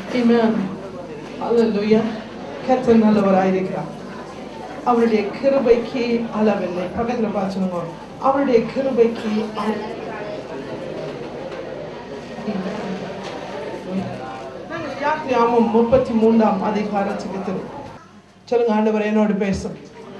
Amen. Hallelujah. கர்த்தர் நல்லவராயிருக்கிறார் அவருடைய கிருபைக்கு அளவில்லை பக்கத்துல பார்த்துங்க அவருடைய கிருபைக்கு அள- நாங்கள் யாத்திராமம் முப்பத்தி மூன்றாம் அதிகாரத்துக்கு திரும்ப சொல்லுங்க ஆண்டவர் என்னோடு பேசும்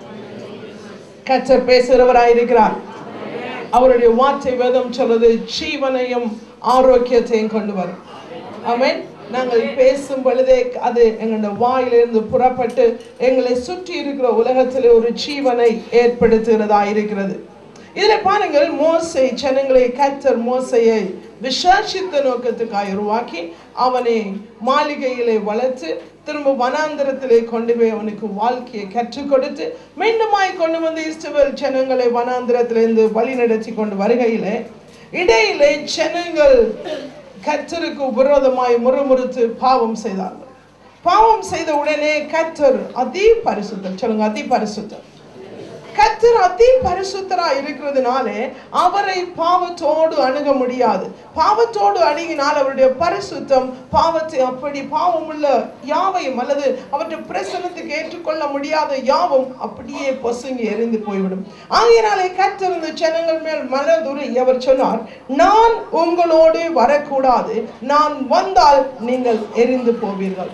கர்த்தர் பேசுகிறவராயிருக்கிறார் அவருடைய வார்த்தை வேதம் சொல்றது ஜீவனையும் ஆரோக்கியத்தையும் கொண்டு வரும் ஆமென் நாங்கள் பேசும் பொழுதே அது எங்களுடைய வாயிலிருந்து புறப்பட்டு எங்களை சுற்றி இருக்கிற உலகத்தில் ஒரு ஜீவனை ஏற்படுத்துகிறதா இருக்கிறது இதுல பாருங்கள் மோசை ஜனங்களை கர்த்தர் மோசையை விசாரித்த நோக்கத்துக்காக உருவாக்கி அவனை மாளிகையிலே வளர்த்து திரும்ப வனாந்தரத்திலே கொண்டு போய் அவனுக்கு வாழ்க்கையை கற்றுக் கொடுத்து மீண்டுமாய் கொண்டு வந்து இஸ்ரவேல் ஜனங்களை வனாந்தரத்திலிருந்து வழி நடத்தி கொண்டு வருகையிலே இடையிலே ஜனங்கள் கர்த்தருக்கு விரோதமாய் முறுமுறுத்து பாவம் செய்தார்கள் பாவம் செய்த உடனே கர்த்தர் அதி பரிசுத்தர் சொல்லுங்க அதி பரிசுத்தர் கர்த்தர் அதி பரிசுத்தரா இருக்கிறதுனாலே அவரை பாவத்தோடு அணுக முடியாது பாவத்தோடு அணுகினால் அவருடைய பரிசுத்தம் பாவத்தை அப்படி பாவமுள்ள யாவையும் அல்லது அவருடைய பிரசனத்துக்கு ஏற்றுக்கொள்ள முடியாத யாவும் அப்படியே பொசுங்கி எரிந்து போய்விடும் ஆகையினாலே கர்த்தர் இந்த ஜனங்கள் மேல் மனதுரை அவர் சொன்னார் நான் உங்களோடு வரக்கூடாது நான் வந்தால் நீங்கள் எரிந்து போவீர்கள்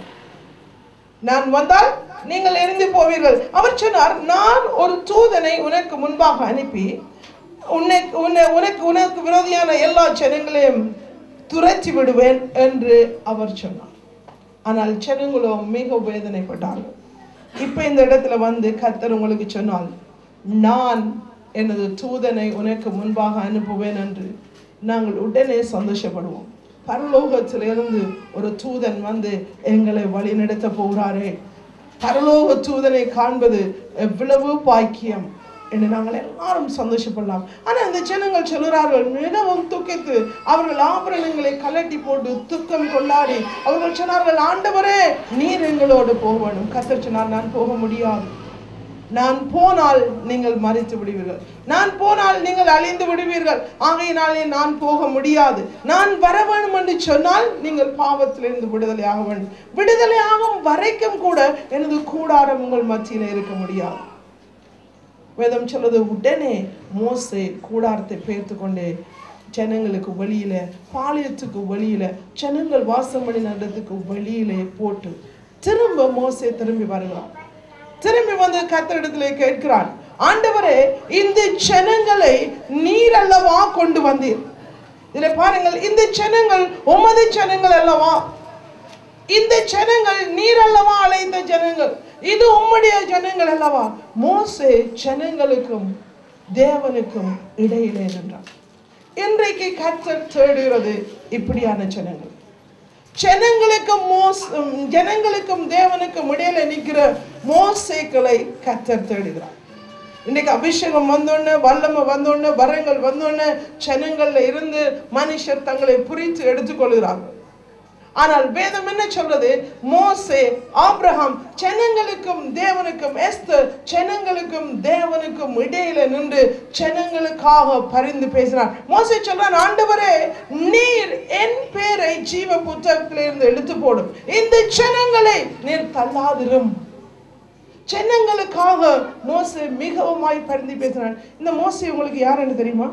நான் வந்தால் நீங்கள் எரிந்து போவீர்கள் அவர் சொன்னார் நான் ஒரு தூதனை உனக்கு முன்பாக அனுப்பி உன்னை உன்னை உனக்கு உனக்கு விரோதியான எல்லா ஜனங்களையும் துரத்தி விடுவேன் என்று அவர் சொன்னார் ஆனால் ஜனங்களோ மிக வேதனைப்பட்டார்கள் இப்ப இந்த இடத்துல வந்து கர்த்தர் உங்களுக்கு சொன்னால் நான் எனது தூதனை உனக்கு முன்பாக அனுப்புவேன் என்று நாங்கள் உடனே சந்தோஷப்படுவோம் பரலோகத்திலிருந்து ஒரு தூதன் வந்து எங்களை வழிநடத்த போகிறாரே பரலோக தூதனை காண்பது எவ்வளவு பாக்கியம் என்று நாங்கள் எல்லாரும் சந்தோஷப்படலாம் ஆனா இந்த ஜனங்கள் சொல்கிறார்கள் மிகவும் துக்கித்து அவர்கள் ஆபரணங்களை கலட்டி போட்டு துக்கம் கொண்டாடி அவர்கள் சொன்னார்கள் ஆண்டவரே நீர் எங்களோடு போக வேண்டும் கத்தர் சொன்னார் நான் போக முடியாது நான் போனால் நீங்கள் மறித்து விடுவீர்கள் நான் போனால் நீங்கள் அழிந்து விடுவீர்கள் ஆகையினாலே நான் போக முடியாது நான் வர வேண்டும் என்று சொன்னால் நீங்கள் பாவத்திலிருந்து விடுதலையாக வேண்டும் விடுதலையாகும் வரைக்கும் கூட எனது கூடாரம் உங்கள் மத்தியில் இருக்க முடியாது வேதம் சொல்றது உடனே மோசே கூடாரத்தை பெயர்த்து கொண்டே ஜனங்களுக்கு வெளியில பாளையத்துக்கு வெளியில ஜனங்கள் வாசம் பண்ணி நடத்துக்கு வெளியிலே போட்டு திரும்ப மோசே திரும்பி வருகிறான் திரும்பி வந்து கத்தரிடத்திலே கேட்கிறான் ஆண்டவரே இந்த ஜனங்களை நீர் அல்லவா கொண்டு வந்தீர் இதுல பாருங்கள் இந்த ஜனங்கள் உமது ஜனங்கள் அல்லவா இந்த ஜனங்கள் நீர் அல்லவா அழைத்த ஜனங்கள் இது உம்முடைய ஜனங்கள் அல்லவா மோசே ஜனங்களுக்கும் தேவனுக்கும் இடையிலே நின்றான் இன்றைக்கு கர்த்தர் தேடுகிறது இப்படியான ஜனங்கள் ஜனங்களுக்கும் மோஸ் உம், ஜனங்களுக்கும் தேவனுக்கும் இடையில நிற்கிற மோசேக்களை கர்த்தர் தேடுகிறார் இன்னைக்கு அபிஷேகம் வந்தோடனே வல்லமை வந்தோடனே வரங்கள் வந்தோடனே ஜனங்கள்ல இருந்து மனுஷர் தங்களை புரித்து எடுத்துக்கொள்கிறார்கள் ஆனால் வேதம் என்ன சொல்றது மோசே ஆபிரகாம் ஜனங்களுக்கும் தேவனுக்கும் எஸ்தர் ஜனங்களுக்கும் தேவனுக்கும் இடையில நின்று ஜனங்களுக்காக பரிந்து பேசினார் மோசே சொல்றான் ஆண்டவரே நீர் என் பேரை ஜீவ புத்தகத்திலிருந்து எடுத்து போடும் இந்த ஜனங்களை நீர் தள்ளாதிரும் ஜனங்களுக்காக மோசே மிகவுமாய் பரிந்து பேசினான் இந்த மோசே உங்களுக்கு யாருன்னு தெரியுமா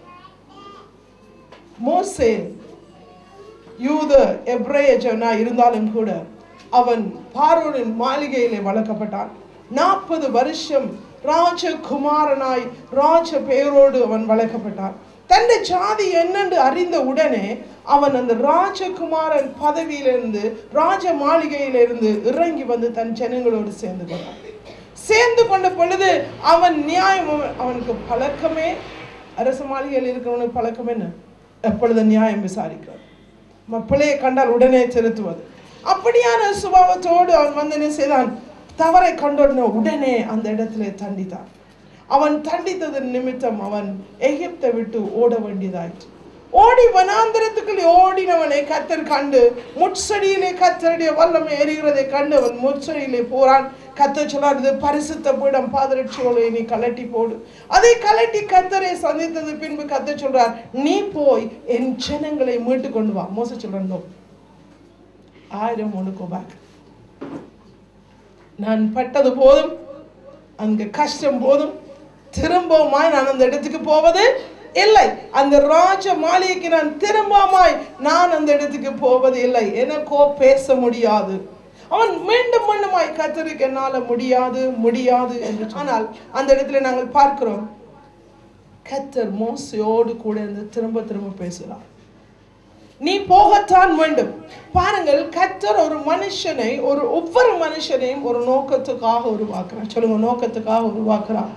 மோசே யூத எப்ரேய ஜனா இருந்தாலும் கூட அவன் பார்வோனின் மாளிகையிலே வளர்க்கப்பட்டான் நாற்பது வருஷம் ராஜகுமாரனாய் ராஜ பெயரோடு அவன் வளர்க்கப்பட்டான் தன்னை ஜாதி என்னென்று அறிந்த உடனே அவன் அந்த ராஜகுமாரன் பதவியிலிருந்து ராஜ மாளிகையிலிருந்து இறங்கி வந்து தன் ஜனங்களோடு சேர்ந்து கொண்டான் சேர்ந்து கொண்ட பொழுது அவன் நியாயம் அவனுக்கு பழக்கமே அரச மாளிகையில் இருக்கிறவனுக்கு பழக்கம் என்ன எப்பொழுது நியாயம் விசாரிக்கிறது ம- பிழையை கண்டால் உடனே செலுத்துவது அப்படியான சுபாவத்தோடு அவன் வந்து என்ன செய்தான் தவறை கண்டோடனே உடனே அந்த இடத்திலே தண்டித்தான் அவன் தண்டித்ததன் நிமித்தம் அவன் எகிப்தை விட்டு ஓட வேண்டியதாயிற்று ஓடி வனாந்திரத்துக்குள்ளே ஓடினவனை கத்தர் கண்டு முட்செடியிலே கத்தருடைய வல்லமை எரிகிறதை கண்டு அவன் முட்செடியிலே போறான் கத்தர் சொன்னார் இது பரிசுத்த பீடம் பாதரட்சியோலை நீ கலட்டி போடு அதை கலட்டி கத்தரை சந்தித்தது பின்பு கத்தர் சொல்றார் நீ போய் என் ஜனங்களை மீட்டு கொண்டு வா மோச சொல்றான் "No. I don't want to go back. நான் பட்டது போதும் அங்க கஷ்டம் போதும் திரும்பவுமாய் நான் அந்த இடத்துக்கு போவது இல்லை அந்த ராஜ மாளிகைக்கு நான் திரும்பமாய் நான் அந்த இடத்துக்கு போவது இல்லை எனக்கோ பேச முடியாது அவன் மீண்டும் மீண்டுமாய் கத்தருக்கு என்னால முடியாது முடியாது என்று ஆனால் அந்த இடத்துல நாங்கள் பார்க்கிறோம் கத்தர் மோசையோடு கூட இருந்து திரும்ப திரும்ப பேசுகிறார் நீ போகத்தான் வேண்டும் பாருங்கள் கத்தர் ஒரு மனுஷனை ஒரு ஒவ்வொரு மனுஷனையும் ஒரு நோக்கத்துக்காக உருவாக்குறார் சொல்லுங்க நோக்கத்துக்காக உருவாக்குறார்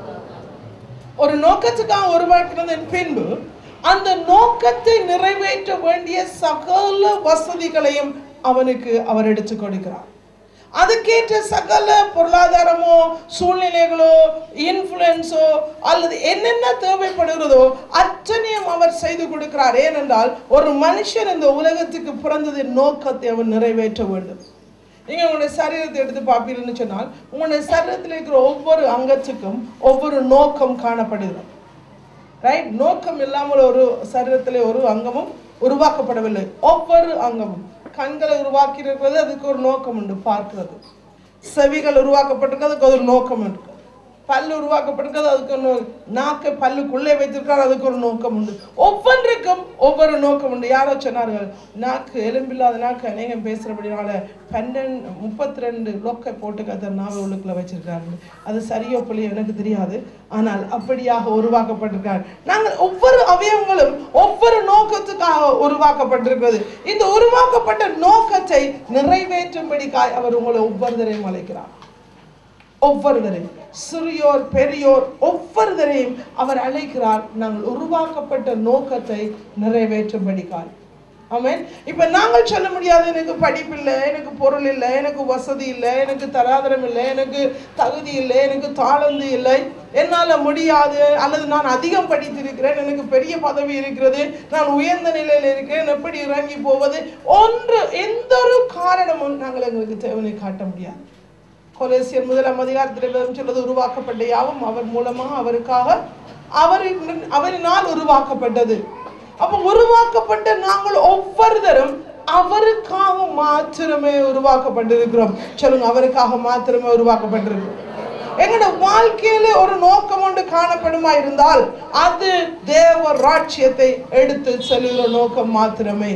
ஒரு நோக்கத்துக்காக உருவாக்குனதன் பின்பு அந்த நோக்கத்தை நிறைவேற்ற வேண்டிய சகல வசதிகளையும் அவனுக்கு அவர் எடுத்து கொடுக்கிறார் அதுக்கேற்ற சகல பொருளாதாரமோ சூழ்நிலைகளோ இன்ஃப்ளூயன்ஸோ அல்லது என்னென்ன தேவைப்படுகிறதோ அத்தனையும் அவர் செய்து கொடுக்கிறார் ஏனென்றால் ஒரு மனுஷன் இந்த உலகத்துக்கு பிறந்ததின் நோக்கத்தை அவன் நிறைவேற்ற வேண்டும் நீங்க உங்களுடைய சரீரத்தை எடுத்து பார்ப்பீங்கன்னு சொன்னால் உங்களுடைய சரீரத்தில் இருக்கிற ஒவ்வொரு அங்கத்துக்கும் ஒவ்வொரு நோக்கம் காணப்படுகிறது ரைட் நோக்கம் இல்லாமல் ஒரு சரீரத்திலே ஒரு அங்கமும் உருவாக்கப்படவில்லை ஒவ்வொரு அங்கமும் கண்களை உருவாக்கி இருக்கிறது அதுக்கு ஒரு நோக்கம் உண்டு பார்க்கிறது செவிகள் உருவாக்கப்பட்டிருக்கிறது அதுக்கு ஒரு நோக்கம் இருக்கு பல்லு உருவாக்கப்பட்டிருக்கிறது அதுக்கு ஒரு நோ- நாக்கை பல்லுக்குள்ளே வைத்திருக்கார் அதுக்கு ஒரு நோக்கம் உண்டு ஒவ்வொன்றுக்கும் ஒவ்வொரு நோக்கம் உண்டு யாரோ சொன்னார்கள் நாக்கு எலும்பில்லாத நாக்கு அநேகம் பேசுறபடினால பன்னெண்டு முப்பத்தி ரெண்டு லொக்கை போட்டு கத்தர் நாவை உள்ளுக்குள்ள வச்சிருக்காரு அது சரியோ பிள்ளையோ எனக்கு தெரியாது ஆனால் அப்படியாக உருவாக்கப்பட்டிருக்கார் நாங்கள் ஒவ்வொரு அவயவங்களும் ஒவ்வொரு நோக்கத்துக்காக உருவாக்கப்பட்டிருக்கிறது இந்த உருவாக்கப்பட்ட நோக்கத்தை நிறைவேற்றும்படிக்காய் அவர் உங்களை ஒவ்வொருத்தரையும் அழைக்கிறார் ஒவ்வொருவரையும் சிறியோர் பெரியோர் ஒவ்வொருவரையும் அவர் அழைக்கிறார் நாங்கள் உருவாக்கப்பட்ட நோக்கத்தை நிறைவேற்றும்படிக்காய் ஆமென் இப்ப நாங்கள் சொல்ல முடியாது எனக்கு படிப்பு இல்லை எனக்கு பொருள் இல்லை எனக்கு வசதி இல்லை எனக்கு தராதரம் இல்லை எனக்கு தகுதி இல்லை எனக்கு தாளந்து இல்லை என்னால முடியாது அல்லது நான் அதிகம் படித்திருக்கிறேன் எனக்கு பெரிய பதவி இருக்கிறது நான் உயர்ந்த நிலையில் இருக்கிறேன் எப்படி இறங்கி போவது ஒன்று எந்த ஒரு காரணமும் நாங்கள் எங்களுக்கு தேவனை காட்ட முடியாது கொலேசியர் முதலாம் அதிகாரத்தில் வேதம் சொல்வது உருவாக்கப்பட்ட யாவும் அவர் மூலமாக அவருக்காக அவரின் அவரினால் உருவாக்கப்பட்டது அப்ப உருவாக்கப்பட்ட நாங்கள் ஒவ்வொருத்தரும் அவருக்காக மாத்திரமே உருவாக்கப்பட்டிருக்கிறோம் சொல்லுங்க அவருக்காக மாத்திரமே உருவாக்கப்பட்டிருக்கிறோம் எங்களோட வாழ்க்கையில ஒரு நோக்கம் ஒன்று காணப்படுமா இருந்தால் அது தேவ ராட்சியத்தை எடுத்து செல்லுகிற நோக்கம் மாத்திரமே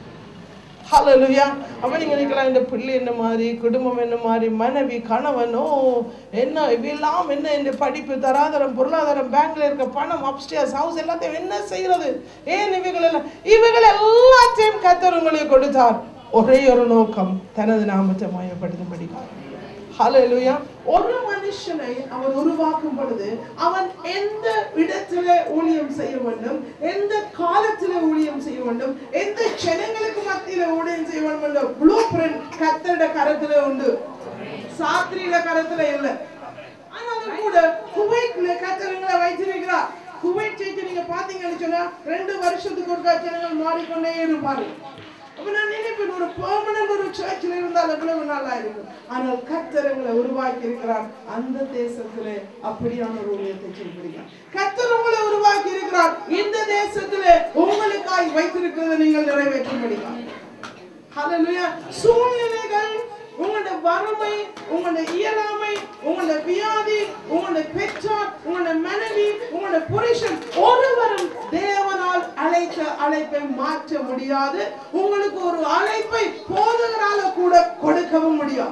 ஹalleluya அப்ப நீங்க நினைக்கலாம் இந்த பிள்ளை என்ன மாதிரி குடும்பம் என்ன மாதிரி மனைவி கணவனோ என்ன இவையெல்லாம் என்ன இந்த படிப்பு தராதரம் பொருளாதாரம் பேங்க்ல இருக்க பணம் அப்ஸ்டேர்ஸ் ஹவுஸ் எல்லாத்தையும் என்ன செய்யறது ஏன் இவைகள் எல்லாம் இவைகள் எல்லாத்தையும் கத்தர் உங்களுக்கு கொடுத்தார் ஒரே ஒரு நோக்கம் தனது நாமத்தை மயப்படுத்தும்படிக்காக ஹalleluya ஒரு மனுஷனை அவன் உருவாக்கும் பொழுது அவன் எந்த இடத்துல ஊழியம் செய்ய வேண்டும் எந்த காலத்துல ஊழியம் செய்ய வேண்டும் எந்த ஜனங்களுக்கு மத்தியில ஊழியம் செய்ய வேண்டும் என்ற ப்ளூ பிரிண்ட் கத்தருட கரத்துல உண்டு சாத்திரியில கரத்துல இல்லை ஆனாலும் கூட குவைட்ல கத்தரங்களை வைத்திருக்கிறார் குவைட் சேர்த்து நீங்க பாத்தீங்கன்னு சொன்னா ரெண்டு வருஷத்துக்கு ஒரு ஜனங்கள் மாறிக்கொண்டே இருப்பாரு அப்ப நான் நினைப்பேன் ஒரு பெர்மனன்ட் ஒரு சர்ச்சில் இருந்தால் எவ்வளவு நல்லா இருக்கும் ஆனால் கத்தரங்களை உருவாக்கி இருக்கிறார் அந்த தேசத்திலே அப்படியான ஒரு ஊழியத்தை செய்கிறார் கத்தர் உங்களை உருவாக்கி இருக்கிறார் இந்த தேசத்திலே உங்களுக்காய் வைத்திருக்கிறதை நீங்கள் நிறைவேற்ற முடியும் ஹalleluya சூழ்நிலைகள் உங்களுடைய வறுமை உங்களுடைய இயலாமை உங்களுடைய வியாதி உங்களுடைய பெற்றோர் உங்களுடைய மனைவி உங்களுடைய புருஷன் ஒருவரும் தேவனால் அழைத்த அழைப்பை மாற்ற முடியாது உங்களுக்கு ஒரு அழைப்பை போதகரால கூட கொடுக்கவும் முடியாது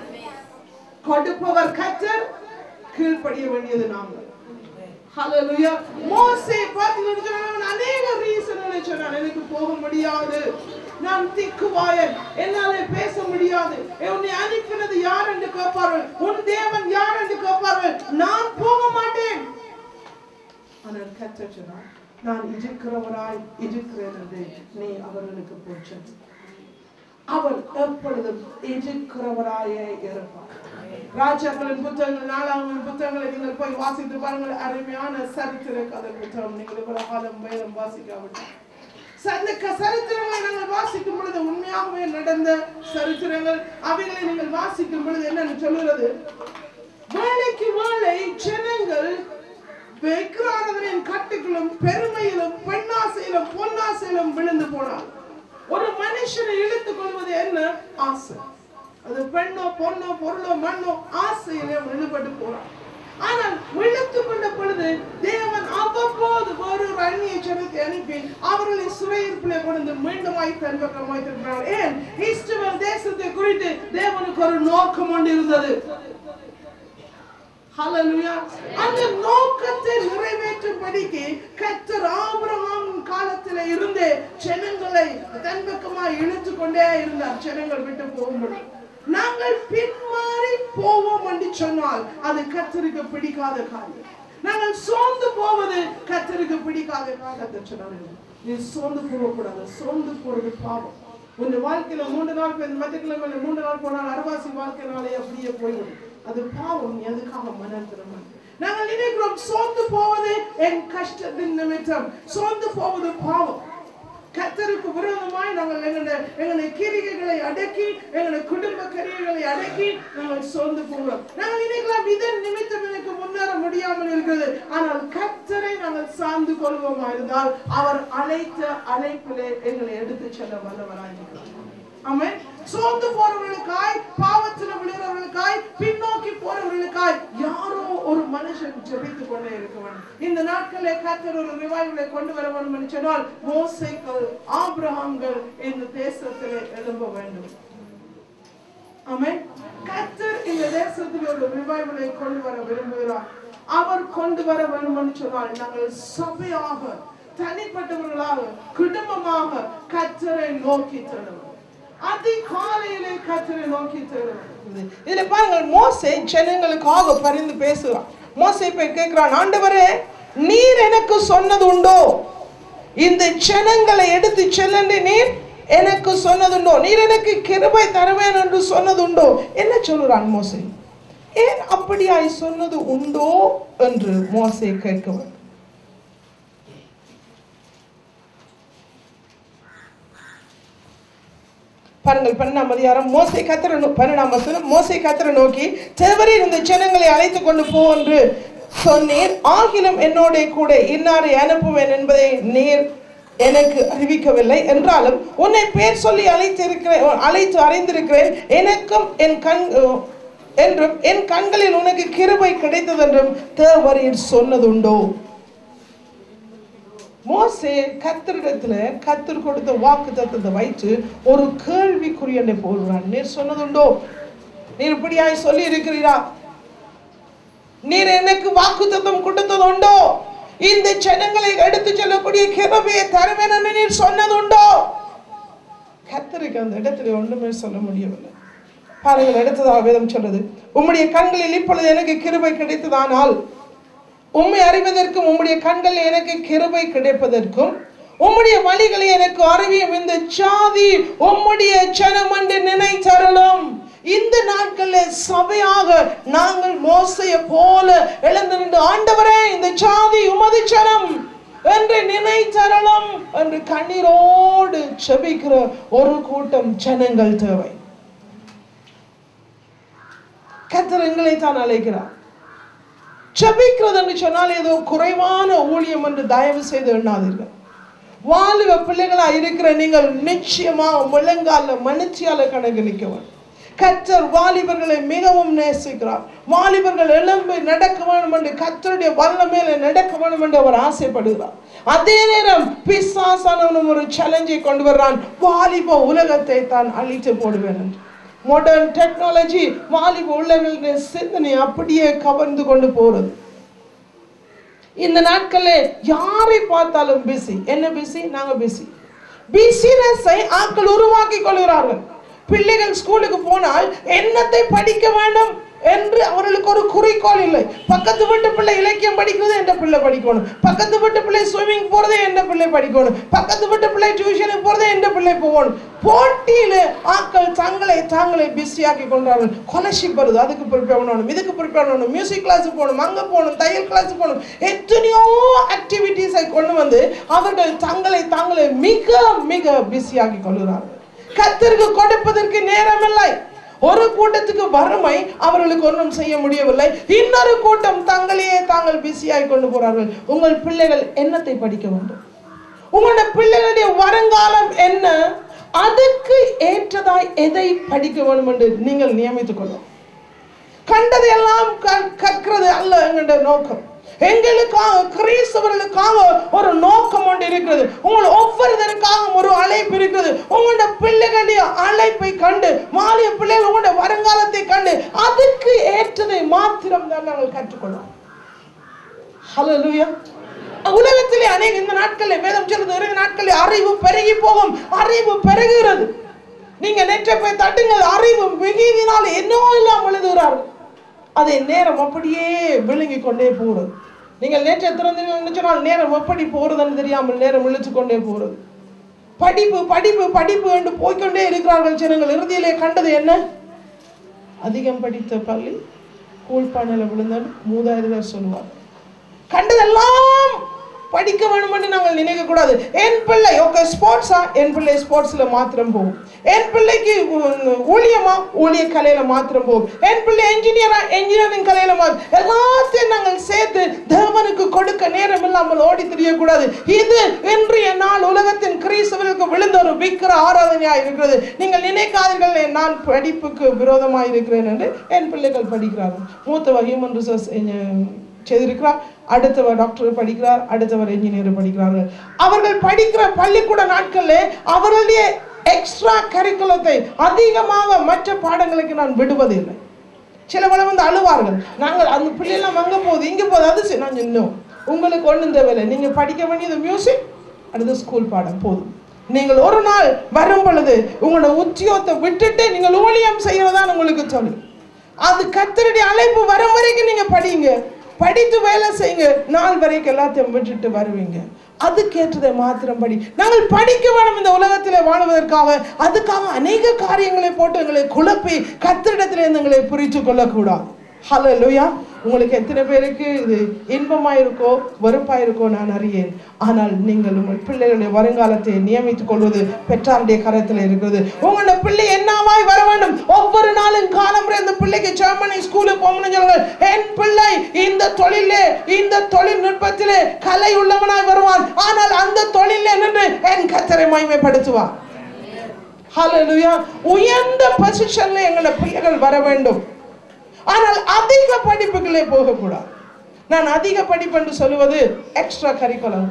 கொடுப்பவர் கத்தர் கீழ்ப்படிய வேண்டியது நாங்கள் ஹalleluya மோசே பாத்தீங்கன்னு சொன்னா அவன் அநேக ரீசன்களை சொன்னான் எனக்கு போக முடியாது நான் திக்குவாயன் என்னால பேச முடியாது உன்னை அனுப்பினது யார் என்று கேட்பார்கள் உன் தேவன் யார் என்று கேட்பார்கள் நான் போக மாட்டேன் ஆனால் கர்த்தர் சொன்னார் நான் இருக்கிறவராய் இருக்கிறேன் என்று நீ அவர்களுக்கு போச்சது அவர் எப்பொழுதும் இருக்கிறவராயே இருப்பார் ராஜாக்களின் புத்தகங்கள் நாளாங்களின் புத்தகங்களை நீங்கள் போய் வாசித்து பாருங்கள் அருமையான சரித்திர கதை புத்தகம் நீங்கள் இவ்வளவு காலம் வேதம் வாசிக்காவிட்டால் ச- அந்த க- சரித்திரங்களை நாங்கள் வாசிக்கும் பொழுது உண்மையாகவே நடந்த சரித்திரங்கள் அவைகளை நீங்கள் வாசிக்கும் பொழுது என்னன்னு சொல்லுகிறது வேலைக்கு வேலை ஜனங்கள் விக்கிராரதனின் கட்டுகளும் பெருமையிலும் பெண்ணாசையிலும் பொன்னாசையிலும் விழுந்து போனார் ஒரு மனுஷனை இழுத்துக் கொள்வது என்ன ஆசை அது பெண்ணோ பொண்ணோ பொருளோ மண்ணோ ஆசையிலே அவன் ஈடுபட்டு போறான் ஆனால் விழுத்துக் கொண்ட பொழுது தேவன் அவ்வப்போது ஒரு அந்நிய ஜனத்தை அனுப்பி அவர்களை சிறையிருப்பிலே கொண்டு மீண்டுமாய் தன் பக்கமாய் திருப்பினார் ஏன் இஸ்ரவேல் தேசத்தை குறித்து தேவனுக்கு ஒரு நோக்கம் ஒன்று இருந்தது ஹalleluya அந்த நோக்கத்தை நிறைவேற்றும்படிக்கு கர்த்தர் ஆபிரகாம் காலத்திலே இருந்தே ஜனங்களை தன் பக்கமாய் இழுத்து கொண்டே இருந்தார் ஜனங்கள் விட்டு போகும்படி நாங்கள் பின்மாறி போவோம் என்று சொன்னால் அது கர்த்தருக்கு பிடிக்காத காரியம் நாங்கள் சோர்ந்து போவது கர்த்தருக்கு பிடிக்காத காரியத்தை சொன்னார்கள் நீ சோர்ந்து போகக்கூடாது சோர்ந்து போறது பாவம் உன் வாழ்க்கையில மூன்று நாள் போய் மத்தியக்கிழமையில மூன்று நாள் போனால் அரவாசி வாழ்க்கையினாலே அப்படியே போய்விடும் அது பாவம் நீ அதுக்காக மனம் திரும்ப நாங்கள் நினைக்கிறோம் சோர்ந்து போவது என் கஷ்டத்தின் நிமித்தம் சோர்ந்து போவது பாவம் கத்தருக்கு விரோதமாய் நாங்கள் எங்களுடைய எங்களுடைய கிரிகைகளை அடக்கி எங்களுடைய குடும்ப கிரிகைகளை அடக்கி நாங்கள் சோர்ந்து போகிறோம் நாங்கள் நினைக்கலாம் இதன் நிமித்தம் எனக்கு முன்னேற முடியாமல் இருக்கிறது ஆனால் கத்தரை நாங்கள் சார்ந்து கொள்வோமா இருந்தால் அவர் அழைத்த அழைப்பிலே எங்களை எடுத்து செல்ல வல்லவராயிருக்கிறார் ஆமென் சோர்ந்து போறவர்களுக்காய் பாவத்தில் விழுகிறவர்களுக்காய் பின்னோக்கி போறவர்களுக்காய் யாரோ ஒரு மனுஷன் ஜெபித்துக் கொண்டே இருக்க வேண்டும் இந்த நாட்களிலே கர்த்தர் ஒரு ரிவைவலை கொண்டு வர வேண்டும் என்று சொன்னால் மோசைகள் ஆபிரகாம்கள் இந்த தேசத்திலே எழும்ப வேண்டும் ஆமென் கர்த்தர் இந்த தேசத்தில் ஒரு ரிவைவலை கொண்டு வர விரும்புகிறார் அவர் கொண்டு வர வேண்டும் என்று சொன்னால் நாங்கள் சபையாக தனிப்பட்டவர்களாக குடும்பமாக கர்த்தரை நோக்கி தேடுவோம் அதிகாலையிலே கர்த்தரை நோக்கி தேடுவோம் இதுல பாருங்கள் மோசே ஜனங்களுக்காக பரிந்து பேசுகிறான் மோசே போய் கேட்கிறான் ஆண்டவரே நீர் எனக்கு சொன்னது உண்டோ இந்த ஜனங்களை எடுத்து செல்லண்டு நீர் எனக்கு சொன்னதுண்டோ நீர் எனக்கு கிருபை தருவேன் என்று சொன்னதுண்டோ என்ன சொல்லுறான் மோசே ஏன் அப்படியாய் சொன்னது உண்டோ என்று மோசே கேட்கவர் பாருங்கள் பன்னெண்டாம் அதிகாரம் மோசை கத்திர பன்னெண்டாம் வசனம் மோசை கத்திர நோக்கி செவரில் இந்த ஜனங்களை அழைத்து கொண்டு போ என்று சொன்னீர் ஆகிலும் என்னோட கூட இன்னாரை அனுப்புவேன் என்பதை நீர் எனக்கு அறிவிக்கவில்லை என்றாலும் உன்னை பேர் சொல்லி அழைத்திருக்கிறேன் அழைத்து அறிந்திருக்கிறேன் எனக்கும் என் கண் என்றும் என் கண்களில் உனக்கு கிருபை கிடைத்தது என்றும் தேவரீர் சொன்னதுண்டோ மோசே கத்தரிடத்துல கத்தர் கொடுத்த வாக்கு தத்துவத்தை வைத்து ஒரு கேள்விக்குறியனை போடுறான் நீர் சொன்னதுண்டோ நீர் இப்படியாய் சொல்லி இருக்கிறீரா நீர் எனக்கு வாக்கு தத்துவம் கொடுத்தது உண்டோ இந்த ஜனங்களை எடுத்து செல்லக்கூடிய கிருபையை தருவேன் என்று நீர் சொன்னதுண்டோ கத்தருக்கு அந்த இடத்துல ஒன்றுமே சொல்ல முடியவில்லை பாருங்கள் அடுத்ததாக வேதம் சொல்றது உம்முடைய கண்களில் இப்பொழுது எனக்கு கிருபை கிடைத்ததானால் உம்மை அறிவதற்கும் உம்முடைய கண்கள் எனக்கு கிருபை கிடைப்பதற்கும் உம்முடைய வழிகளை எனக்கு அறிவியும் இந்த சாதி உம்முடைய ஜனம் என்று நினைத்தருளும் இந்த நாட்களில் சபையாக நாங்கள் மோசைய போல எழுந்து நின்று ஆண்டவரே இந்த சாதி உமது ஜனம் என்று நினைத்தருளும் என்று கண்ணீரோடு செபிக்கிற ஒரு கூட்டம் ஜனங்கள் தேவை கத்தர் எங்களை தான் அழைக்கிறார் ஜபிக்கிறது என்று சொன்னால் ஏதோ குறைவான ஊழியம் என்று தயவு செய்து எண்ணாதீர்கள் வாலிப பிள்ளைகளா இருக்கிற நீங்கள் நிச்சயமா முழங்கால மனுச்சியால கணக்கு நிற்க வேண்டும் கத்தர் வாலிபர்களை மிகவும் நேசிக்கிறார் வாலிபர்கள் எழும்பி நடக்க வேண்டும் என்று கத்தருடைய வல்லமையில நடக்க வேண்டும் என்று அவர் ஆசைப்படுகிறார் அதே நேரம் பிசாசானவனும் ஒரு சேலஞ்சை கொண்டு வர்றான் வாலிப உலகத்தை தான் அழித்து போடுவேன் என்று மாடர்ன் டெக்னாலஜி வாலிப உள்ளவர்களுடைய சிந்தனை அப்படியே கவர்ந்து கொண்டு போறது இந்த நாட்களில் யாரை பார்த்தாலும் பிஸி என்ன பிஸி நாங்க பிஸி பிசினஸை ஆட்கள் உருவாக்கி கொள்கிறார்கள் பிள்ளைகள் ஸ்கூலுக்கு போனால் என்னத்தை படிக்க வேண்டும் என்று அவர்களுக்கு ஒரு குறிக்கோள் இல்லை பக்கத்து வீட்டு பிள்ளை இலக்கியம் படிக்கிறது என்ற பிள்ளை படிக்கணும் பக்கத்து வீட்டு பிள்ளை ஸ்விம்மிங் போறதே என்ற பிள்ளை படிக்கணும் பக்கத்து வீட்டு பிள்ளை டியூஷனுக்கு போறதே என்ற பிள்ளை போகணும் போட்டியில ஆட்கள் தங்களை தாங்களை பிஸியாக்கி கொண்டார்கள் கொலர்ஷிப் வருது அதுக்கு ப்ரிப்பேர் பண்ணணும் இதுக்கு ப்ரிப்பேர் பண்ணணும் மியூசிக் கிளாஸ் போகணும் அங்க போகணும் தையல் கிளாஸ் போகணும் எத்தனையோ ஆக்டிவிட்டீஸை கொண்டு வந்து அவர்கள் தங்களை தாங்களை மிக மிக பிஸியாக்கி கொள்கிறார்கள் கத்தருக்கு கொடுப்பதற்கு நேரமில்லை ஒரு கூட்டத்துக்கு வறுமை அவர்களுக்கு ஒன்றும் செய்ய முடியவில்லை இன்னொரு கூட்டம் தங்களையே தாங்கள் பிஸியாய் கொண்டு போறார்கள் உங்கள் பிள்ளைகள் என்னத்தை படிக்க வேண்டும் உங்களுடைய பிள்ளைகளுடைய வருங்காலம் என்ன அதுக்கு ஏற்றதாய் எதை படிக்க வேண்டும் என்று நீங்கள் நியமித்துக் கொள்ளும் கண்டதையெல்லாம் க- கற்கிறது அல்ல எங்களுடைய நோக்கம் எங்களுக்காக கிறிஸ்தவர்களுக்காக ஒரு நோக்கம் ஒன்று இருக்கிறது உங்கள் ஒவ்வொருத்தருக்காக ஒரு அழைப்பு இருக்கிறது உங்களுடைய பிள்ளைகளுடைய அழைப்பை கண்டு மாலிய பிள்ளைகள் உங்களுடைய வருங்காலத்தை கண்டு அதுக்கு ஏற்றதை மாத்திரம் தான் நாங்கள் கற்றுக்கொள்வோம் ஹalleluya உலகத்திலே அநேக இந்த நாட்களில் வேதம் சொல்லுது நிறைய நாட்களில் அறிவு பெருகி போகும் அறிவு பெருகுகிறது நீங்க நெற்றை போய் தட்டுங்கள் அறிவு மிகுதினால் என்னவோ எல்லாம் எழுதுகிறார்கள் அதை நேரம் அப்படியே விழுங்கி கொண்டே போகிறது நீங்கள் நேற்றை திறந்தீங்கன்னு சொன்னால் நேரம் எப்படி போறதுன்னு தெரியாமல் நேரம் இழுத்து கொண்டே போகிறது படிப்பு படிப்பு படிப்பு என்று போய்க்கொண்டே இருக்கிறார்கள் ஜனங்கள் இறுதியிலே கண்டது என்ன அதிகம் படித்த பள்ளி கூழ்பானையில் விழுந்தன்னு மூதாயிரம் சொல்லுவார் கண்டதெல்லாம் படிக்க வேண்டும் என்று நாங்கள் நினைக்க கூடாது என் பிள்ளை ஓகே ஸ்போர்ட்ஸா என் பிள்ளை ஸ்போர்ட்ஸ்ல மாத்திரம் போகும் என் பிள்ளைக்கு உம், ஊழியமா ஊழிய கலையில மாத்திரம் போகும் என் பிள்ளை என்ஜினியரா என்ஜினியரிங் கலையில மாத்திரம் எல்லாத்தையும் நாங்கள் சேர்த்து தேவனுக்கு கொடுக்க நேரம் இல்லாமல் ஓடி தெரியக்கூடாது இது இன்றைய நாள் உலகத்தின் கிறிஸ்தவர்களுக்கு விழுந்த ஒரு விக்கிர ஆராதனையா இருக்கிறது நீங்கள் நினைக்காதீர்கள் நான் படிப்புக்கு விரோதமாக இருக்கிறேன் என்று என் பிள்ளைகள் படிக்கிறார்கள் மூத்தவர் ஹியூமன் ரிசோர்ஸ் செய்திருக்கிறார் அடுத்தவர் டாக்டர் படிக்கிறார் அடுத்தவர் என்ஜினியர் படிக்கிறார்கள் அவர்கள் படிக்கிற பள்ளிக்கூட நாட்களில் அவர்களுடைய எக்ஸ்ட்ரா கரிக்குலத்தை அதிகமாக மற்ற பாடங்களுக்கு நான் விடுவதில்லை சில பல வந்து அழுவார்கள் நாங்கள் அந்த பிள்ளைலாம் அங்கே போகுது இங்கே போகுது அது சரி நான் இன்னும் உங்களுக்கு ஒன்றும் தேவையில்லை நீங்கள் படிக்க வேண்டியது மியூசிக் அடுத்து ஸ்கூல் பாடம் போதும் நீங்கள் ஒரு நாள் வரும் பொழுது உங்களோட உத்தியோகத்தை விட்டுட்டு நீங்கள் ஊழியம் செய்யறதான் உங்களுக்கு தொழில் அது கத்தருடைய அழைப்பு வரும் வரைக்கும் நீங்க படிங்க படித்து வேலை செய்யுங்க நாள் வரைக்கும் எல்லாத்தையும் விட்டுட்டு வருவீங்க அதுக்கேற்றதை மாத்திரம் படி நாங்கள் படிக்க வேணும் இந்த உலகத்தில் வாழ்வதற்காக அதுக்காக அநேக காரியங்களை போட்டு எங்களை குழப்பி கத்திரிடத்திலிருந்து எங்களை புரித்து கொள்ளக்கூடாது ஹalleluya உங்களுக்கு எத்தனை பேருக்கு இது இன்பமா இருக்கோ வெறுப்பா இருக்கோ நான் அறியேன் ஆனால் நீங்கள் உங்கள் பிள்ளைகளுடைய வருங்காலத்தை நியமித்துக் கொள்வது பெற்றாருடைய கரத்தில் இருக்கிறது உங்களோட பிள்ளை என்னவாய் வர வேண்டும் ஒவ்வொரு நாளும் காலமுறை அந்த பிள்ளைக்கு ஜெர்மனி ஸ்கூலுக்கு போகணும்னு சொல்லுங்க என் பிள்ளை இந்த தொழிலே இந்த தொழில்நுட்பத்திலே கலை உள்ளவனாய் வருவான் ஆனால் அந்த தொழிலே நின்று என் கத்தரை மகிமைப்படுத்துவான் ஹalleluya உயர்ந்த பொசிஷன்ல எங்களோட பிள்ளைகள் வர வேண்டும் ஆனால் அதிக படிப்புகளே போகக்கூடாது நான் அதிக படிப்பு என்று சொல்லுவது எக்ஸ்ட்ரா கரிக்குலம்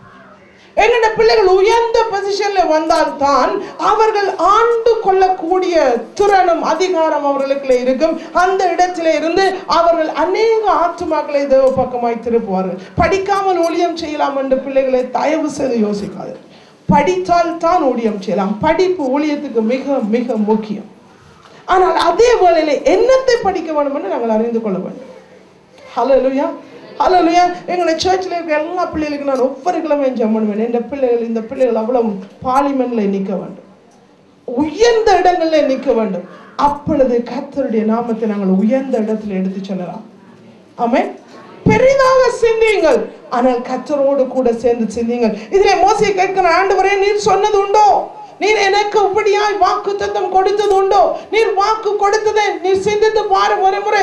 எங்களோட பிள்ளைகள் உயர்ந்த பொசிஷன்ல வந்தால்தான் அவர்கள் ஆண்டு கொள்ளக்கூடிய திறனும் அதிகாரம் அவர்களுக்குள்ள இருக்கும் அந்த இடத்திலே இருந்து அவர்கள் அநேக ஆத்துமாக்களை தேவ பக்கமாய் திருப்புவார்கள் படிக்காமல் ஊழியம் செய்யலாம் என்று பிள்ளைகளை தயவு செய்து யோசிக்காது படித்தால் தான் ஊழியம் செய்யலாம் படிப்பு ஊழியத்துக்கு மிக மிக முக்கியம் ஆனால் அதே வேளையில என்னத்தை படிக்க வேண்டும் என்று நாங்கள் அறிந்து கொள்ள வேண்டும் ஹalleluya ஹalleluya எங்களை சர்ச்சில் இருக்க எல்லா பிள்ளைகளுக்கும் நான் ஒவ்வொரு கிழமையும் ஜெபம் பண்ணுவேன் இந்த பிள்ளைகள் இந்த பிள்ளைகள் அவ்வளவு பார்லிமெண்ட்ல நிற்க வேண்டும் உயர்ந்த இடங்கள்ல நிற்க வேண்டும் அப்பொழுது கர்த்தருடைய நாமத்தை நாங்கள் உயர்ந்த இடத்துல எடுத்து செல்லலாம் ஆமென் பெரிதாக சிந்தியுங்கள் ஆனால் கத்தரோடு கூட சேர்ந்து சிந்தியுங்கள் இதிலே மோசையை கேட்கிற ஆண்டவரே நீர் சொன்னது உண்டோ நீர் எனக்கு இப்படியாய் வாக்கு தத்தம் கொடுத்தது உண்டோ நீர் வாக்கு கொடுத்ததை நீர் சிந்தித்து பாரு ஒரு முறை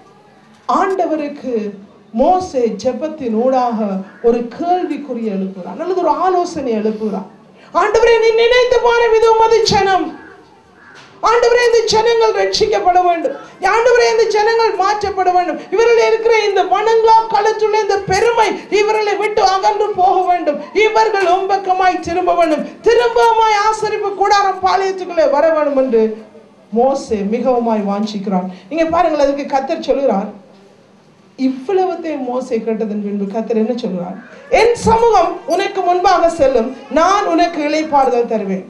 ஆண்டவருக்கு மோசே ஜெபத்தின் ஊடாக ஒரு கேள்விக்குறி எழுப்புகிறான் அல்லது ஒரு ஆலோசனை எழுப்புகிறான் ஆண்டவரே நீ நினைத்து பாரு இது உமது ஜனம் ஆண்டவரே இந்த ஜனங்கள் ரட்சிக்கப்பட வேண்டும் ஆண்டவரே இந்த ஜனங்கள் மாற்றப்பட வேண்டும் இவர்கள் இருக்கிற இந்த வனங்களா களத்துள்ள இந்த பெருமை இவர்களை விட்டு அகன்று போக வேண்டும் இவர்கள் உம்பக்கமாய் திரும்ப வேண்டும் திரும்பமாய் ஆசரிப்பு கூடாரம் பாளையத்துக்குள்ளே வர வேண்டும் என்று மோசே மிகவுமாய் வாஞ்சிக்கிறான் இங்க பாருங்கள் அதுக்கு கத்தர் சொல்லுகிறார் இவ்வளவத்தையும் மோசை கேட்டதன் பின்பு கத்தர் என்ன சொல்கிறார் என் சமூகம் உனக்கு முன்பாக செல்லும் நான் உனக்கு இளைப்பாறுதல் தருவேன்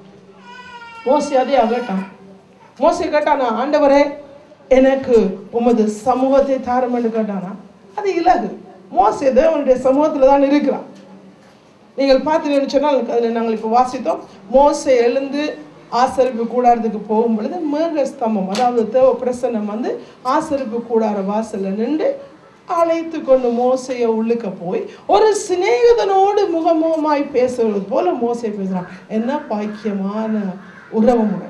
மோசே அதே கேட்டான் மோசே கேட்டானா ஆண்டவரே எனக்கு உமது சமூகத்தை தாரும் என்று கேட்டானா அது இலகு மோசே தேவனுடைய சமூகத்துல தான் இருக்கிறான் நீங்கள் பார்த்தீங்கன்னு சொன்னால் அதில் நாங்கள் இப்போ வாசித்தோம் மோசே எழுந்து ஆசரிப்பு கூடாரத்துக்கு போகும் பொழுது மேக ஸ்தம்பம் அதாவது தேவ பிரசன்னம் வந்து ஆசரிப்பு கூடார வாசல்ல நின்று அழைத்து கொண்டு மோசையை உள்ளுக்க போய் ஒரு சிநேகிதனோடு முகமுகமாய் பேசுவது போல மோசை பேசுறான் என்ன பாக்கியமான உறவு முறை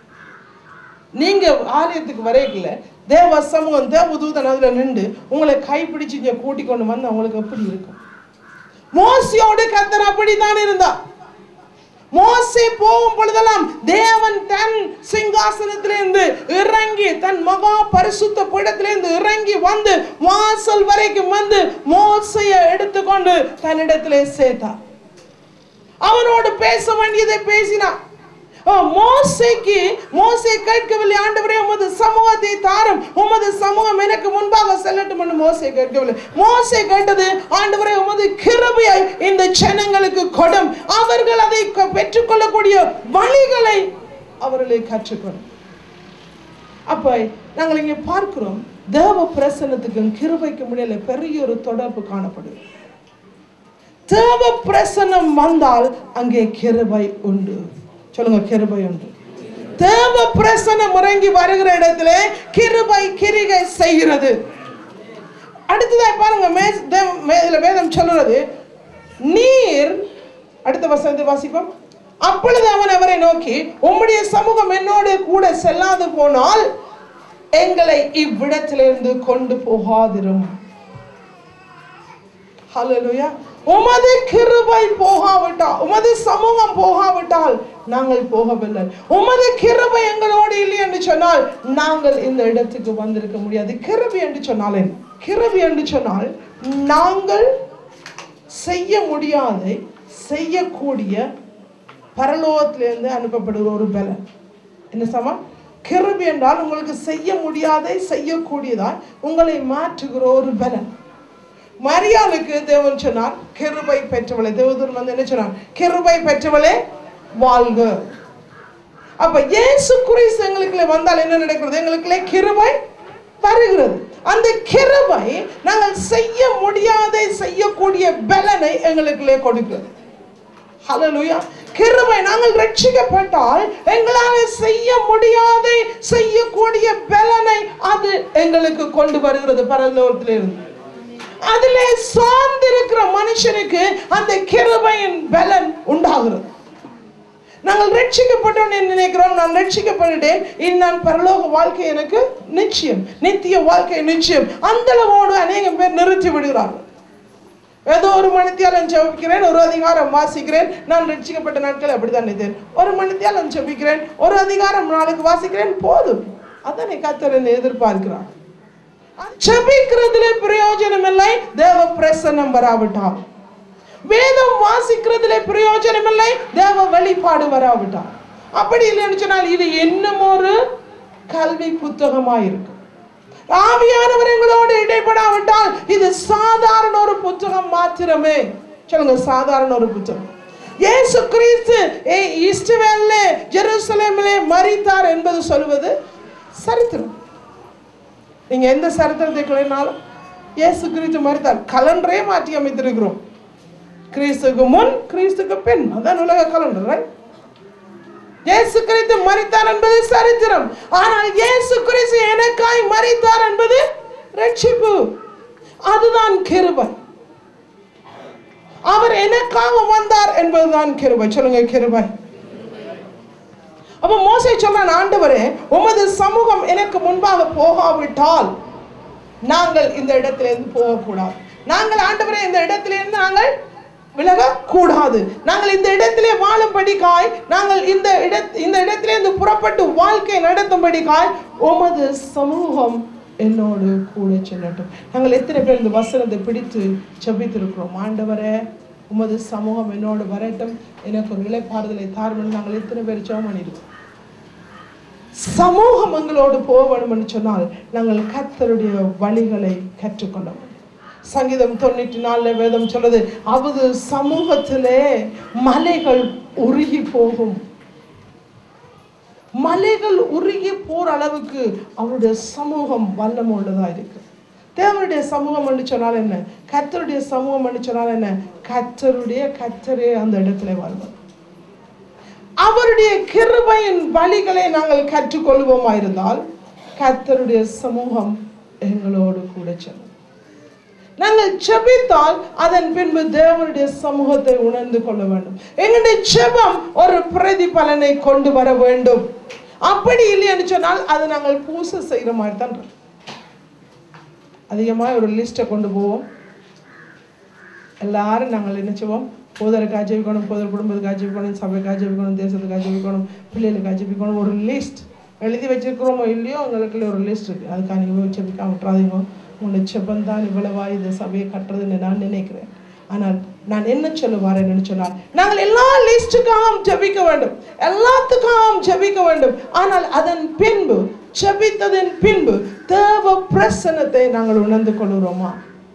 நீங்க ஆலயத்துக்கு வரைக்கல தேவ சமூகம் தேவ தூதன் அதுல நின்று உங்களை கைப்பிடிச்சு இங்க கூட்டி கொண்டு வந்து அவங்களுக்கு எப்படி இருக்கும் மோசியோடு கத்தர் அப்படித்தான் இருந்தா மோசே போகும் பொழுதெல்லாம் தேவன் தன் சிங்காசனத்திலிருந்து இறங்கி தன் மகா பரிசுத்த பீடத்திலிருந்து இறங்கி வந்து வாசல் வரைக்கும் வந்து மோசையை எடுத்துக்கொண்டு தன்னிடத்திலே சேர்த்தார் அவனோடு பேச வேண்டியதை பேசினான் ஓ, மோசேக்கு மோசே கேட்கவில்லை ஆண்டவரே உமது சமூகத்தை தாரும் உமது சமூகம் எனக்கு முன்பாக செல்லட்டும் என்று மோசே கேட்கவில்லை மோசே கேட்டது ஆண்டவரே உமது கிருபையை இந்த ஜனங்களுக்கு கொடும் அவர்கள் அதை க- பெற்றுக்கொள்ளக்கூடிய வழிகளை அவர்களை கற்றுக்கொடும் அப்ப நாங்கள் இங்கே பார்க்கிறோம் தேவ பிரசன்னத்துக்கும் கிருபைக்கும் இடையில பெரிய ஒரு தொடர்பு காணப்படுது தேவ பிரசன்னம் வந்தால் அங்கே கிருபை உண்டு சொல்லுங்க கிருபை உண்டு தேவ பிரசன்னம் இறங்கி வருகிற இடத்துல கிருபை கிரிகை செய்கிறது அடுத்ததாய் பாருங்க மே தேவ- மே- இதுல வேதம் சொல்லுறது நீர் அடுத்த வசனத்தை வாசிப்போம் அப்பொழுது அவன் அவரை நோக்கி உம்முடைய சமூகம் என்னோடு கூட செல்லாது போனால் எங்களை இவ்விடத்திலிருந்து கொண்டு போகாதிரும் ஹalleluya உமது கிருபை போகாவிட்டால் உமது சமூகம் போகாவிட்டால் நாங்கள் போகவில்லை உமது கிருபை எங்களோடு இல்லை என்று சொன்னால் நாங்கள் இந்த இடத்துக்கு வந்திருக்க முடியாது கிருபை என்று சொன்னால் என்ன? கிருபை என்று சொன்னால் நாங்கள் செய்ய முடியாதை செய்யக்கூடிய பரலோகத்திலிருந்து அனுப்பப்படுகிற ஒரு பலன் என்ன சமா கிருபை என்றால் உங்களுக்கு செய்ய முடியாதை செய்யக்கூடியதாய் உங்களை மாற்றுகிற ஒரு பலன் மரியாளுக்கு தேவன் சொன்னார் கிருபை பெற்றவளே தேவதூர் வந்து என்ன சொன்னார் கிருபை பெற்றவளே வாழ்க அப்ப இயேசு கிறிஸ்து எங்களுக்குள்ளே வந்தால் என்ன நடக்கிறது எங்களுக்குள்ளே கிருபை வருகிறது அந்த கிருபை நாங்கள் செய்ய முடியாதை செய்யக்கூடிய பலனை எங்களுக்குள்ளே கொடுக்கிறது ஹalleluya கிருபை நாங்கள் ரட்சிக்கப்பட்டால் எங்களால் செய்ய முடியாதை செய்யக்கூடிய பலனை அது எங்களுக்கு கொண்டு வருகிறது பரலோகத்திலிருந்து அதிலே சார்ந்திருக்கிற மனுஷனுக்கு அந்த கிருபையின் பலன் உண்டாகிறது நாங்கள் ரட்சிக்கப்பட்டோம் நினைக்கிறோம் நான் ரட்சிக்கப்பட்டுட்டேன் இனி நான் பரலோக வாழ்க்கை எனக்கு நிச்சயம் நித்திய வாழ்க்கை நிச்சயம் அந்த அளவோடு அநேகம் பேர் நிறுத்தி விடுகிறார்கள் ஏதோ ஒரு மணித்தியாலம் ஜெபிக்கிறேன் ஒரு அதிகாரம் வாசிக்கிறேன் நான் ரட்சிக்கப்பட்ட நாட்கள் அப்படித்தான் நினைத்தேன் ஒரு மணித்தியாலம் ஜெபிக்கிறேன் ஒரு அதிகாரம் நாளுக்கு வாசிக்கிறேன் போதும் அதனை கத்தர் என்னை எதிர்பார்க்கிறார் ஜெபிக்கிறதுல பிரயோஜனம் இல்லை தேவ பிரசன்னம் வராவிட்டால் வேதம் வாசிக்கிறதுல பிரயோஜனம் இல்லை தேவ வெளிப்பாடு வராவிட்டால் அப்படி இல்லைன்னு சொன்னால் இது இன்னும் ஒரு கல்வி புத்தகமாயிருக்கு ஆவியானவர் எங்களோடு இடைப்படாவிட்டால் இது சாதாரண ஒரு புத்தகம் மாத்திரமே சொல்லுங்க சாதாரண ஒரு புத்தகம் இயேசு கிறிஸ்து ஏ- இஸ்ரவேல்ல ஜெருசலேமிலே மரித்தார் என்பது சொல்வது சரித்திரம் நீங்க எந்த சரித்திரத்தை கிளினாலும் இயேசு கிறிஸ்து மரித்தார் கலண்டரே மாற்றி அமைத்திருக்கிறோம் கிறிஸ்துக்கு முன் கிறிஸ்துக்கு பின் அதான் உலக கலண்டர் right? இயேசு கிறிஸ்து மரித்தார் என்பது சரித்திரம் ஆனால் இயேசு கிறிஸ்து எனக்காய் மரித்தார் என்பது ரட்சிப்பு அதுதான் கிருபை அவர் எனக்காக வந்தார் என்பதுதான் கிருபை சொல்லுங்க கிருபை அப்ப மோசே சொல்றான் ஆண்டவரே உமது சமூகம் எனக்கு முன்பாக போகாவிட்டால் நாங்கள் இந்த இடத்திலிருந்து போகக்கூடாது நாங்கள் ஆண்டவரே இந்த இடத்திலிருந்து நாங்கள் விலக கூடாது நாங்கள் இந்த இடத்திலே வாழும்படிக்காய் நாங்கள் இந்த இட இந்த இடத்திலிருந்து புறப்பட்டு வாழ்க்கை நடத்தும்படிக்காய் உமது சமூகம் என்னோடு கூட செல்லட்டும் நாங்கள் எத்தனை பேர் இந்த வசனத்தை பிடித்து செபித்திருக்கிறோம் ஆண்டவரே உமது சமூகம் என்னோடு வரட்டும் எனக்கு ஒரு இலைப்பாறுதலை தாருமென்று நாங்கள் எத்தனை பேர் ஜெபம் பண்ணியிருக்கோம் சமூகம் எங்களோடு போக வேண்டும் என்று சொன்னால் நாங்கள் கர்த்தருடைய வழிகளை கற்றுக்கொள்ள வேண்டும் சங்கீதம் தொண்ணூற்றி நாலுல வேதம் சொல்றது அவது சமூகத்திலே மலைகள் உருகி போகும் மலைகள் உருகி போற அளவுக்கு அவருடைய சமூகம் வல்லம் உள்ளதா இருக்கு தேவனுடைய சமூகம் என்று சொன்னால் என்ன கர்த்தருடைய சமூகம் என்று சொன்னால் என்ன கர்த்தருடைய கர்த்தரே அந்த இடத்துல வருவது அவருடைய கிருபையின் வழிகளை நாங்கள் கற்றுக்கொள்வோமா இருந்தால் கர்த்தருடைய சமூகம் எங்களோடு கூட செல்லும் நாங்கள் ஜெபித்தால் அதன் பின்பு தேவனுடைய சமூகத்தை உணர்ந்து கொள்ள வேண்டும் எங்களுடைய ஜெபம் ஒரு பிரதிபலனை கொண்டு வர வேண்டும் அப்படி இல்லைன்னு சொன்னால் அதை நாங்கள் பூசை செய்கிற மாதிரி தான் இருக்கும். அதிகமாக ஒரு லிஸ்ட்டை கொண்டு போவோம் எல்லாரும் நாங்கள் என்ன செய்வோம் போதருக்காக ஜெபிக்கணும் போதர் குடும்பத்துக்காக ஜெபிக்கணும் சபைக்காக ஜெபிக்கணும் தேசத்துக்காக ஜெபிக்கணும் பிள்ளைகளுக்காக ஜெபிக்கணும் ஒரு லிஸ்ட் எழுதி வச்சிருக்கிறோமோ இல்லையோ உங்களுக்குள்ள ஒரு லிஸ்ட் இருக்குது அதுக்காக நீங்கள் ஜெபிக்காம விட்டுறாதீங்க உங்களுடைய செபம் தான் இவ்வளவா இந்த சபையை கட்டுறதுன்னு நான் நினைக்கிறேன் ஆனால் நான் என்ன சொல்ல வரேன்னு சொன்னால் நாங்கள் எல்லா லிஸ்ட்டுக்காகவும் ஜெபிக்க வேண்டும் எல்லாத்துக்காகவும் ஜெபிக்க வேண்டும் ஆனால் அதன் பின்பு ஜெபித்ததன் பின்பு தேவ பிரசன்னத்தை நாங்கள் உணர்ந்து கொள்கிறோமா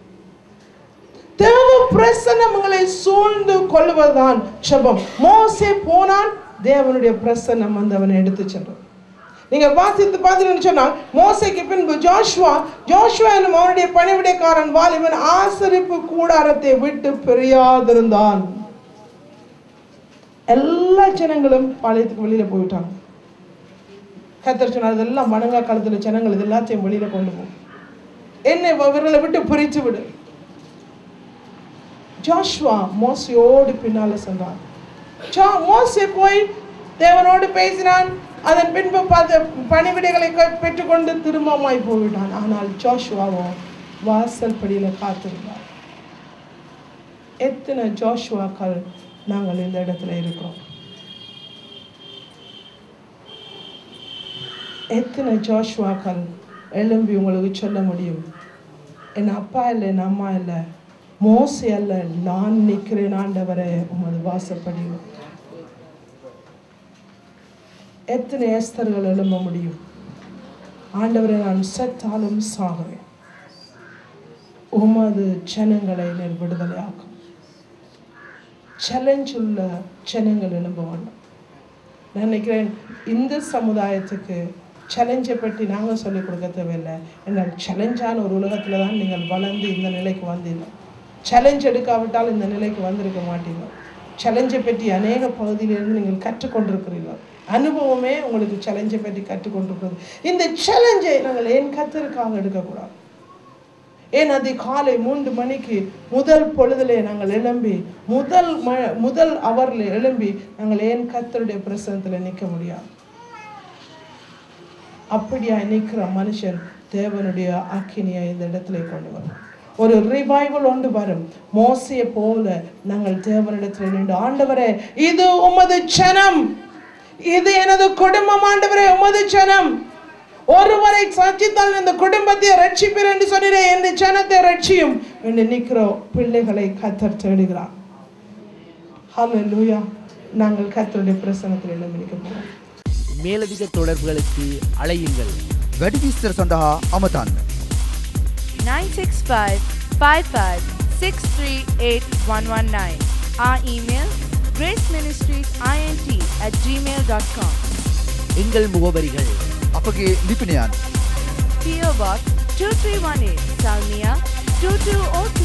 தேவ பிரசன்னம் உங்களை சூழ்ந்து கொள்வதுதான் ஜெபம் மோசே போனான் தேவனுடைய பிரசன்னம் வந்து அவனை எடுத்து சென்றான் நீங்க வாசித்து பார்த்தீங்கன்னு சொன்னால் மோசைக்கு பின்பு ஜோஷுவா ஜோஷுவா என்னும் அவனுடைய பணிவிடைக்காரன் வாலிபன் ஆசரிப்பு கூடாரத்தை விட்டு பிரியாதிருந்தான் எல்லா ஜனங்களும் பாளையத்துக்கு வெளியில போயிட்டாங்க கத்தர் சொன்னார் இதெல்லாம் மணங்கா காலத்துல ஜனங்கள் இது எல்லாத்தையும் வெளியில கொண்டு போகும் என்னை விரலை விட்டு பிரித்து விடு ஜோஷுவா மோசையோடு பின்னால சென்றான் ஜோ- மோசே போய் தேவனோடு பேசினான் அதன் பின்பு பார்த்து பணிவிடைகளை க- பெற்றுக்கொண்டு திரும்பமாய் போய்விட்டான் ஆனால் ஜோஷுவாவோ வாசல் படியில காத்திருந்தார் எத்தனை ஜோஷுவாக்கள் நாங்கள் இந்த இடத்துல இருக்கிறோம் எத்தனை ஜோஷுவாக்கள் எழும்பி உங்களுக்கு சொல்ல முடியும் என் அப்பா இல்லை என் அம்மா இல்லை மோசே அல்ல நான் நிற்கிறேன் ஆண்டவரே உமது வாசப்படியில் எத்தனை ஏஸ்தர்கள் எழும்ப முடியும் ஆண்டவரை நான் செத்தாலும் சாகுவேன் உமது ஜனங்களை நீர் விடுதலையாக்கும் சேலஞ்ச் உள்ள ஜனங்கள் எழும்ப வேண்டும் நான் நினைக்கிறேன் இந்த சமுதாயத்துக்கு சேலஞ்சை பற்றி நாங்கள் சொல்லிக் கொடுக்க தேவையில்லை என்றால் சேலஞ்சான ஒரு உலகத்தில் தான் நீங்கள் வளர்ந்து இந்த நிலைக்கு வந்தீங்க சேலஞ்ச் எடுக்காவிட்டால் இந்த நிலைக்கு வந்திருக்க மாட்டீங்க சேலஞ்சை பற்றி அநேக பகுதியிலிருந்து நீங்கள் கற்றுக்கொண்டிருக்கிறீர்கள் அனுபவமே உங்களுக்கு சேலஞ்சை பற்றி கற்றுக்கொண்டிருக்கிறது இந்த சேலஞ்சை நாங்கள் ஏன் கத்திற்காக எடுக்கக்கூடாது ஏன் அது காலை மூன்று மணிக்கு முதல் பொழுதிலே நாங்கள் எழும்பி முதல் ம முதல் அவரில் எழும்பி நாங்கள் ஏன் கத்தருடைய பிரசனத்தில் நிற்க முடியாது அப்படியா நிற்கிற மனுஷன் தேவனுடைய அக்கினியை இந்த இடத்துல கொண்டு வரும் ஒரு ரிவைவல் ஒன்று வரும் மோசையை போல நாங்கள் தேவனிடத்தில் நின்று ஆண்டவரே இது உமது ஜனம் இது எனது குடும்பம் ஆண்டவரே உமது ஜனம் ஒருவரை சஞ்சித்தால் இந்த குடும்பத்தை ரட்சிப்பீர் என்று சொன்னீரே இந்த ஜனத்தை ரட்சியும் என்று நிற்கிற பிள்ளைகளை கத்தர் தேடுகிறார் ஹalleluya நாங்கள் கத்தருடைய பிரசனத்தில் எழும்பி நிற்க போகிறோம் மேலதிக தொடர்புகளுக்கு அழையுங்கள் වැඩි විස්තර සඳහා අමතන්න. 965 55 638 Our email graceministriesint at gmail.com. எங்கள் முகவரிகள் අපගේ ලිපිනයන් PO Box 2318 Salmia 2202